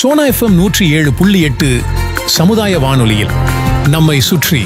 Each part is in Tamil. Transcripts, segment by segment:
சோனா எஃப்எம் நூற்றி ஏழு புள்ளி எட்டு சமுதாய வானொலியில் நம்மை சுற்றி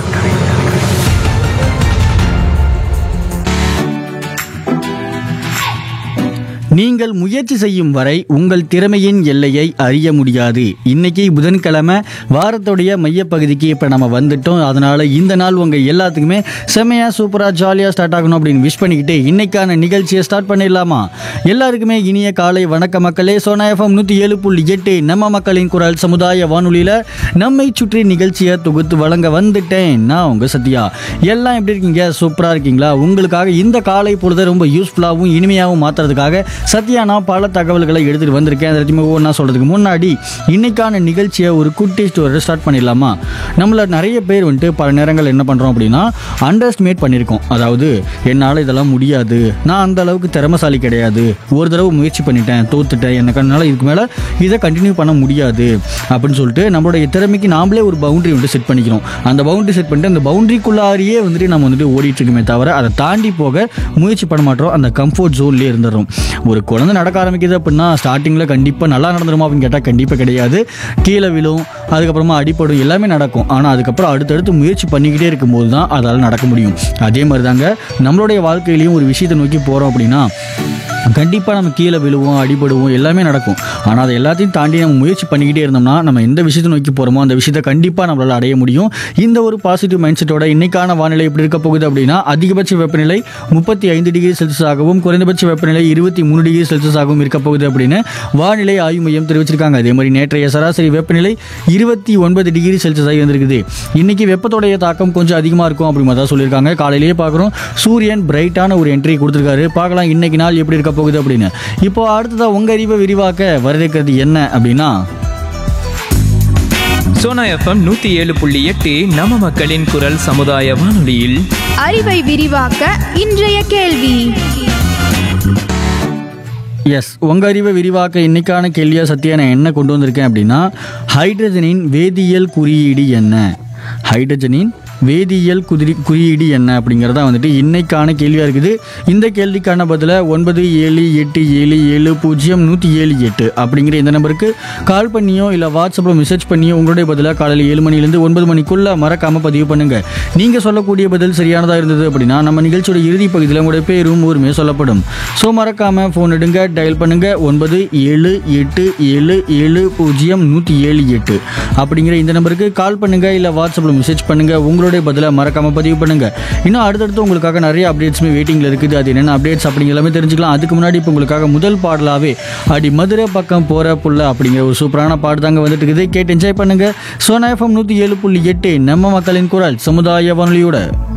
நீங்கள் முயற்சி செய்யும் வரை உங்கள் திறமையின் எல்லையை அறிய முடியாது இன்னைக்கு புதன்கிழமை வாரத்துடைய மையப்பகுதிக்கு இப்போ நம்ம வந்துட்டோம் அதனால இந்த நாள் உங்கள் எல்லாத்துக்குமே செம்மையா சூப்பராக ஜாலியாக ஸ்டார்ட் ஆகணும் அப்படின்னு விஷ் பண்ணிக்கிட்டு இன்னைக்கான நிகழ்ச்சியை ஸ்டார்ட் பண்ணிடலாமா எல்லாருக்குமே இனிய காலை வணக்க மக்களே சோனா எஃப்எம் நூற்றி ஏழு புள்ளி எட்டு நம்ம மக்களின் குரல் சமுதாய வானொலியில் நம்மை சுற்றி நிகழ்ச்சியை தொகுத்து வழங்க வந்துட்டேன் நான் உங்கள் சத்யா எல்லாம் எப்படி இருக்கீங்க சூப்பராக இருக்கீங்களா உங்களுக்காக இந்த காலை பொழுதை ரொம்ப யூஸ்ஃபுல்லாகவும் இனிமையாகவும் மாற்றுறதுக்காக சத்யா நான் பல தகவல்களை எடுத்துகிட்டு வந்திருக்கேன் அதை பற்றி ஒவ்வொன்றா சொல்கிறதுக்கு முன்னாடி இன்னைக்கான நிகழ்ச்சியை ஒரு குட்டி ஸ்டோரி ஸ்டார்ட் பண்ணிடலாமா நம்மள நிறைய பேர் வந்துட்டு பல நேரங்கள் என்ன பண்ணுறோம் அப்படின்னா அண்டர்ஸ்டிமேட் பண்ணியிருக்கோம் அதாவது என்னால் இதெல்லாம் முடியாது நான் அந்த அளவுக்கு திறமசாலி கிடையாது ஒரு தடவை முயற்சி பண்ணிட்டேன் தோத்துட்டேன் எனக்கு என்னால் இதுக்கு மேலே இதை கண்டினியூ பண்ண முடியாது அப்படின்னு சொல்லிட்டு நம்மளுடைய திறமைக்கு நாமளே ஒரு பவுண்டரி வந்துட்டு செட் பண்ணிக்கிறோம் அந்த பவுண்டரி செட் பண்ணிட்டு அந்த பவுண்டரிக்குள்ளாரியே வந்துட்டு நம்ம வந்துட்டு ஓடிட்டு இருக்குமே தவிர அதை தாண்டி போக முயற்சி பண்ண மாட்டோம் அந்த கம்ஃபர்ட் ஜோன்லேயே இருந்துடும் ஒரு குழந்தை நடக்க ஆரம்பிக்குது அப்படின்னா ஸ்டார்டிங்கில் கண்டிப்பாக நல்லா நடந்துருமா அப்படின்னு கேட்டால் கண்டிப்பாக கிடையாது கீழே விழும் அதுக்கப்புறமா அடிப்படும் எல்லாமே நடக்கும் ஆனால் அதுக்கப்புறம் அடுத்தடுத்து முயற்சி பண்ணிக்கிட்டே இருக்கும்போது தான் அதால் நடக்க முடியும் அதே மாதிரி தாங்க நம்மளுடைய வாழ்க்கையிலையும் ஒரு விஷயத்தை நோக்கி போகிறோம் அப்படின்னா கண்டிப்பாக நம்ம கீழே விழுவோம் அடிபடுவோம் எல்லாமே நடக்கும் ஆனால் அதை எல்லாத்தையும் தாண்டி நம்ம முயற்சி பண்ணிக்கிட்டே இருந்தோம்னா நம்ம எந்த விஷயத்தை நோக்கி போகிறோமோ அந்த விஷயத்தை கண்டிப்பாக நம்மளால் அடைய முடியும் இந்த ஒரு பாசிட்டிவ் மைண்ட் செட்டோட இன்னைக்கான வானிலை எப்படி இருக்க போகுது அப்படின்னா அதிகபட்ச வெப்பநிலை முப்பத்தி ஐந்து டிகிரி செல்சியஸாகவும் குறைந்தபட்ச வெப்பநிலை இருபத்தி மூணு டிகிரி செல்சியஸாகவும் இருக்க போகுது அப்படின்னு வானிலை ஆய்வு மையம் தெரிவிச்சிருக்காங்க அதே மாதிரி நேற்றைய சராசரி வெப்பநிலை இருபத்தி ஒன்பது டிகிரி செல்சியஸாக இருந்திருக்குது இன்னைக்கு வெப்பத்தோடைய தாக்கம் கொஞ்சம் அதிகமாக இருக்கும் அப்படின்னு தான் சொல்லியிருக்காங்க காலையிலேயே பார்க்குறோம் சூரியன் பிரைட்டான ஒரு என்ட்ரி கொடுத்துருக்காரு பார்க்கலாம் இன்னைக்கு நாள் எப்படி இருக்க போகுது அப்படின்னு இப்போ அடுத்ததாக உங்கள் அறிவை விரிவாக்க வரவேற்கிறது என்ன அப்படின்னா சோனா எஃப்எம் நூத்தி ஏழு புள்ளி எட்டு நம்ம மக்களின் குரல் சமுதாய வானொலியில் அறிவை விரிவாக்க இன்றைய கேள்வி எஸ் உங்கள் அறிவை விரிவாக்க இன்னைக்கான கேள்வியாக சத்யா நான் என்ன கொண்டு வந்திருக்கேன் அப்படின்னா ஹைட்ரஜனின் வேதியியல் குறியீடு என்ன ஹைட்ரஜனின் வேதியியல் குதிரி குறியீடு என்ன அப்படிங்கிறதா வந்துட்டு இன்னைக்கான கேள்வியாக இருக்குது இந்த கேள்விக்கான பதிலை ஒன்பது ஏழு எட்டு ஏழு ஏழு பூஜ்ஜியம் நூற்றி ஏழு எட்டு அப்படிங்கிற இந்த நம்பருக்கு கால் பண்ணியோ இல்லை வாட்ஸ்அப்பில் மெசேஜ் பண்ணியோ உங்களுடைய பதிலாக காலையில் ஏழு மணிலேருந்து ஒன்பது மணிக்குள்ளே மறக்காமல் பதிவு பண்ணுங்கள் நீங்கள் சொல்லக்கூடிய பதில் சரியானதாக இருந்தது அப்படின்னா நம்ம நிகழ்ச்சியோட இறுதி பகுதியில் உங்களுடைய பேரும் ஊருமே சொல்லப்படும் ஸோ மறக்காமல் ஃபோன் எடுங்க டயல் பண்ணுங்க ஒன்பது ஏழு எட்டு ஏழு ஏழு பூஜ்ஜியம் நூற்றி ஏழு எட்டு அப்படிங்கிற இந்த நம்பருக்கு கால் பண்ணுங்க இல்லை வாட்ஸ்அப்பில் மெசேஜ் பண்ணுங்க உங்களுடைய பதிலை மறக்காம பதிவு பண்ணுங்க இன்னும் அடுத்தடுத்து உங்களுக்காக நிறைய அப்டேட்ஸுமே வெயிட்டிங்கில் இருக்குது அது என்னென்ன அப்டேட்ஸ் அப்படிங்கிற எல்லாமே தெரிஞ்சுக்கலாம் அதுக்கு முன்னாடி இப்போ உங்களுக்காக முதல் பாடலாவே அடி மதுரை பக்கம் போற புள்ள அப்படிங்கிற ஒரு சூப்பரான பாட்டு தாங்க வந்துட்டு இருக்குது கேட்டு என்ஜாய் பண்ணுங்க சோனா எஃப்எம் நூற்றி ஏழு புள்ளி எட்டு நம்ம மக்களின் குரல் சமுதாய வானொலியோட